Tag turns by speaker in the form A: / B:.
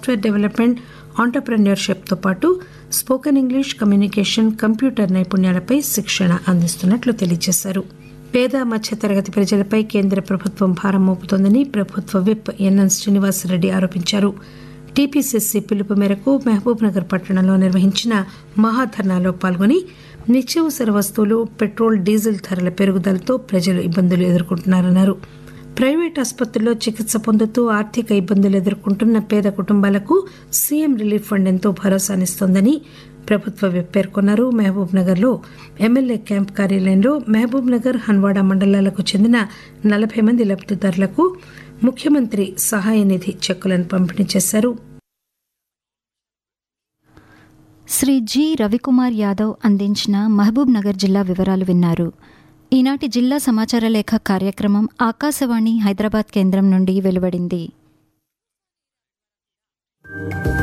A: software development ఆంటర్ప్రెన్యూర్షిప్తో పాటు spoken English communication computer నైపుణ్యాలపై శిక్షణ అందిస్తున్నట్లు తెలియజేశారు పేద మధ్యతరగతి ప్రజలపై కేంద్ర ప్రభుత్వం భారం మోపుతోందని ప్రభుత్వ విప్ ఎన్ఎన్ శ్రీనివాసరెడ్డి ఆరోపించారు టీపీసీసీ పిలుపు మేరకు మహబూబ్ నగర్ పట్టణంలో నిర్వహించిన మహాధర్నాలో పాల్గొని నిత్యావసర వస్తువులు పెట్రోల్ డీజిల్ ధరల పెరుగుదలతో ప్రజలు ఇబ్బందులు ఎదుర్కొంటున్నారన్నారు ప్రైవేట్ ఆసుపత్రుల్లో చికిత్స పొందుతూ ఆర్థిక ఇబ్బందులు ఎదుర్కొంటున్న పేద కుటుంబాలకు సీఎం రిలీఫ్ ఫండ్ ఎంతో భరోసానిస్తోందని ప్రభుత్వ విప్ పేర్కొన్నారు మహబూబ్ నగర్ లో ఎమ్మెల్యే క్యాంప్ కార్యాలయంలో మహబూబ్ నగర్ హన్వాడా మండలాలకు చెందిన నలభై మంది లబ్దిదారులకు ముఖ్యమంత్రి సహాయ నిధి చెక్కులను పంపిణీ చేశారు
B: శ్రీ జి రవికుమార్ యాదవ్ అందించిన మహబూబ్ నగర్ జిల్లా వివరాలు విన్నారు ఈనాటి జిల్లా సమాచార లేఖ కార్యక్రమం ఆకాశవాణి హైదరాబాద్ కేంద్రం నుండి వెలువడింది